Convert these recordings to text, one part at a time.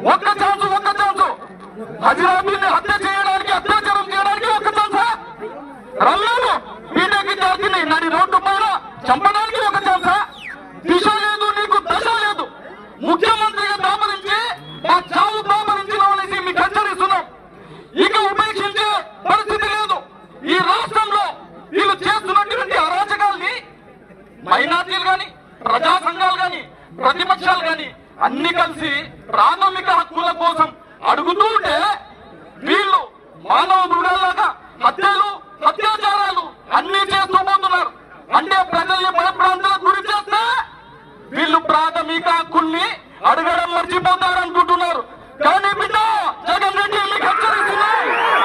ఒక్క ఛాన్స్ ఒక్క ఛాన్స్ హజరాబీని హత్య చేయడానికి అత్యాచారం చేయడానికి ఒక్క ఛాన్సా రమ్యాను బీటెక్ విద్యార్థిని నడి రోడ్డు పైన చంపడానికి ఒక ఛాన్సా దిశ లేదు నీకు దశ లేదు ముఖ్యమంత్రిగా దాపరించి ఆ చావు దాపరించిన అనేసి మీకు హెచ్చరిస్తున్నాం ఇక ఉపేక్షించే పరిస్థితి లేదు ఈ రాష్ట్రంలో వీళ్ళు చేస్తున్నటువంటి అరాచకాల్ని మైనార్టీలు గాని ప్రజా సంఘాలు గాని ప్రతిపక్షాలు గాని అన్ని కలిసి ప్రాథమిక హక్కుల కోసం అడుగుతూ ఉంటే వీళ్ళు మానవ మృగాల్లాగా హత్యలు అత్యాచారాలు అన్ని చేస్తూ పోతున్నారు అంటే ప్రజల్ని భయప్రాంతాలకు గురి చేస్తే వీళ్ళు ప్రాథమిక హక్కుల్ని అడగడం మర్చిపోతారు అనుకుంటున్నారు కానీ బిడ్డ జగన్ రెడ్డి మీకు హెచ్చరిస్తున్నాం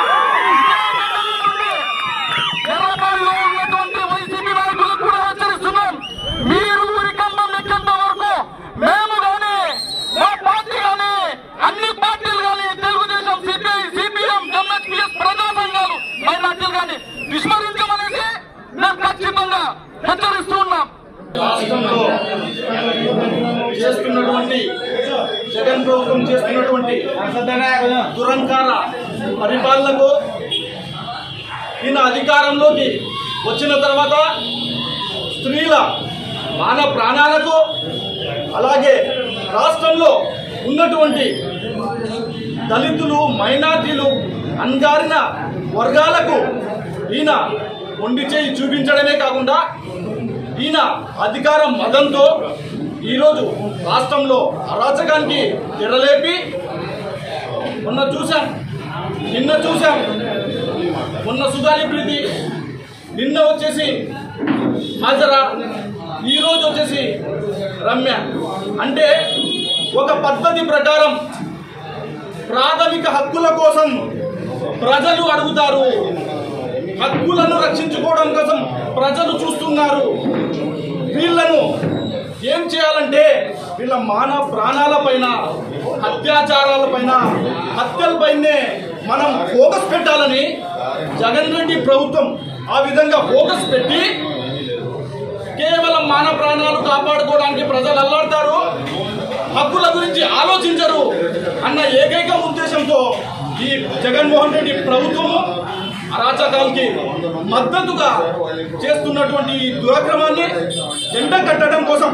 ఎర్రబాల్లో ఉన్నటువంటి వైసీపీ నాయకులకు కూడా హెచ్చరిస్తున్నాం మీరు ఊరి కమ్మం ఎక్కేంత వరకు మేము గాని మా పార్టీ గాని అన్ని పార్టీలు గాని తెలుగుదేశం సిపిఐ సిపిఎం ఎంఎస్పిఎస్ ప్రజా సంఘాలు మైనార్టీలు గాని విస్మరించమనేసి మేము ఖచ్చితంగా హెచ్చరిస్తూ ఉన్నాం రాష్ట్రంలో చేస్తున్నటువంటి జగన్ ప్రభుత్వం చేస్తున్నటువంటి దురంకార పరిపాలనకు ఈయన అధికారంలోకి వచ్చిన తర్వాత స్త్రీల మాన ప్రాణాలకు అలాగే రాష్ట్రంలో ఉన్నటువంటి దళితులు మైనార్టీలు అణగారిన వర్గాలకు ఈయన ఒండి చేయి చూపించడమే కాకుండా ఈయన అధికార మదంతో ఈరోజు రాష్ట్రంలో అరాచకానికి తెరలేపి మొన్న చూశాం నిన్న చూశాం మొన్న సుధాని ప్రీతి నిన్న వచ్చేసి హాజరా ఈరోజు వచ్చేసి రమ్య అంటే ఒక పద్ధతి ప్రకారం ప్రాథమిక హక్కుల కోసం ప్రజలు అడుగుతారు హక్కులను రక్షించుకోవడం కోసం ప్రజలు చూస్తున్నారు వీళ్ళను ఏం చేయాలంటే వీళ్ళ మాన ప్రాణాలపైన అత్యాచారాలపైన హత్యలపైనే మనం ఫోకస్ పెట్టాలని జగన్ రెడ్డి ప్రభుత్వం ఆ విధంగా ఫోకస్ పెట్టి కేవలం మానవ ప్రాణాలు కాపాడుకోవడానికి ప్రజలు అల్లాడతారు హక్కుల గురించి ఆలోచించరు అన్న ఏకైక ఉద్దేశంతో ఈ జగన్మోహన్ రెడ్డి ప్రభుత్వము అరాచకాలకి మద్దతుగా చేస్తున్నటువంటి ఈ దురాక్రమాన్ని ఎండ కట్టడం కోసం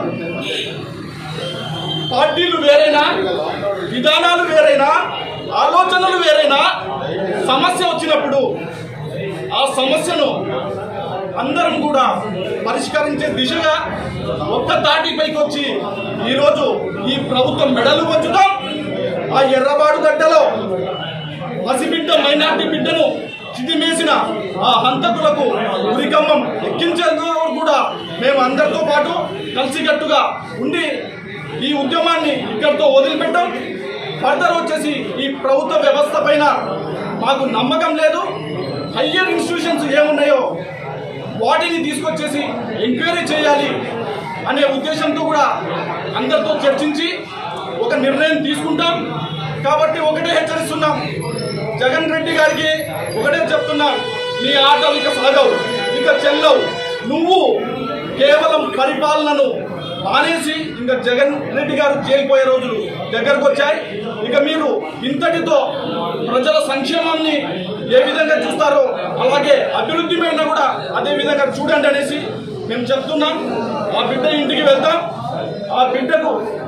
పార్టీలు వేరైనా విధానాలు వేరైనా ఆలోచనలు వేరైనా సమస్య వచ్చినప్పుడు ఆ సమస్యను అందరం కూడా పరిష్కరించే దిశగా ఒక్క తాటిపైకి వచ్చి ఈరోజు ఈ ప్రభుత్వం మెడలు వంచుతాం ఆ ఎర్రబాడు గడ్డలో పసిబిడ్డ మైనార్టీ బిడ్డను చితిమేసిన ఆ హంతకులకు ఉరికమ్మం ఎక్కించేందుకు కూడా మేము అందరితో పాటు కలిసికట్టుగా ఉండి ఈ ఉద్యమాన్ని ఇక్కడితో వదిలిపెట్టాం ఫర్దర్ వచ్చేసి ఈ ప్రభుత్వ వ్యవస్థ పైన మాకు నమ్మకం లేదు హయ్యర్ ఇన్స్టిట్యూషన్స్ ఏమున్నాయో వాటిని తీసుకొచ్చేసి ఎంక్వైరీ చేయాలి అనే ఉద్దేశంతో కూడా అందరితో చర్చించి ఒక నిర్ణయం తీసుకుంటాం కాబట్టి ఒకటే హెచ్చరిస్తున్నాం జగన్ రెడ్డి గారికి ఒకటే చెప్తున్నాం నీ ఆటలు ఇక సాగవు ఇక చెల్లవు నువ్వు కేవలం పరిపాలనను మానేసి ఇంకా జగన్ రెడ్డి గారు జైలుపోయే రోజులు దగ్గరకు వచ్చాయి ఇక మీరు ఇంతటితో ప్రజల సంక్షేమాన్ని ఏ విధంగా చూస్తారో అలాగే అభివృద్ధి మీద కూడా అదే విధంగా చూడండి అనేసి మేము చెప్తున్నాం ఆ బిడ్డ ఇంటికి వెళ్తాం ఆ బిడ్డకు